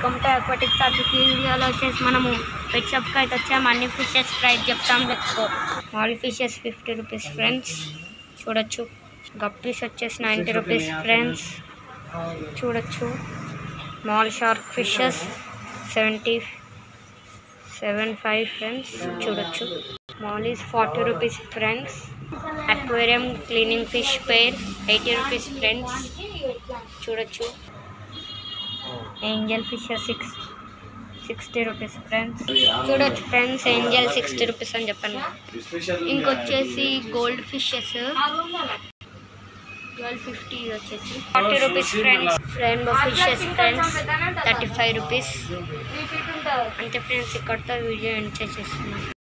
welcome to aquatic topic ఈ వీడియోలో వచ్చేసి మనము పెట్ షాప్కి అయితే వచ్చాము అన్ని ఫిషెస్ ప్రైస్ చెప్తాం let's go mall fishes fifty rupees friends చూడొచ్చు గప్పీస్ వచ్చేసి నైంటీ రూపీస్ ఫ్రెండ్స్ చూడొచ్చు mall shark fishes seventy seven five friends చూడొచ్చు mall is forty rupees friends aquarium cleaning fish pair eighty rupees friends చూడొచ్చు angel fish six sixty rupees friends చూడొచ్చు friends angel sixty rupees అని చెప్పాను ఇంకొచ్చేసి gold fishes twelve fifty వచ్చేసి forty rupees friends rainbow fishes friends thirty five rupees అంతే friends ఇక్కడితో video end చేసేస్తున్నాను